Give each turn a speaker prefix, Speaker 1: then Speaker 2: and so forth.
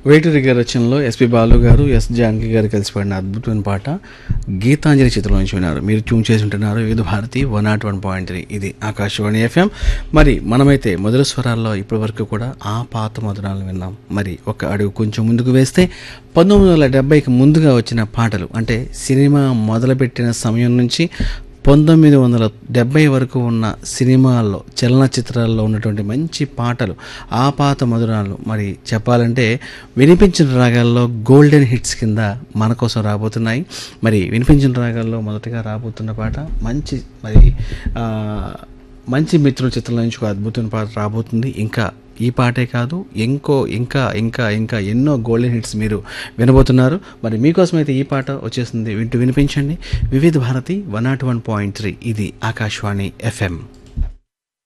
Speaker 1: వేటూరి గారి రచనలో ఎస్పి బాలు గారు ఎస్ జానకి గారు కలిసి పాడిన అద్భుతమైన పాట గీతాంజలి చిత్రంలో నుంచి విన్నారు మీరు ట్యూన్ చేసి ఉంటున్నారు Vividh Bharati one nought one point three ఇది ఆకాశవాణి ఎఫ్ఎం మరి మనమైతే మొదటి స్వరాల్లో ఇప్పటి వరకు కూడా ఆ పాత మధురాలను విన్నాం మరి ఒక అడుగు కొంచెం ముందుకు వేస్తే పంతొమ్మిది వందల డెబ్బైకి ముందుగా వచ్చిన పాటలు అంటే సినిమా మొదలుపెట్టిన సమయం నుంచి పంతొమ్మిది వందల డెబ్బై వరకు ఉన్న సినిమాల్లో చలనచిత్రాల్లో ఉన్నటువంటి మంచి పాటలు ఆ పాత మధురాలు మరి చెప్పాలంటే వినిపించిన రాగాల్లో గోల్డెన్ హిట్స్ కింద మన కోసం రాబోతున్నాయి మరి వినిపించిన రాగాల్లో మొదటగా రాబోతున్న పాట మంచి మరి ఆ, మంచి మిత్రుల చిత్రంలో నుంచి ఒక అద్భుతమైన పాట రాబోతుంది ఇంకా ఈ పాటే కాదు ఇంకో ఇంకా ఇంకా ఇంకా ఎన్నో గోల్డెన్ హిట్స్ మీరు వినబోతున్నారు మరి మీకోసం అయితే ఈ పాట వచ్చేస్తుంది వింటూ వినిపించండి Vividh Bharati one nought one point three ఇది ఆకాశవాణి ఎఫ్ఎం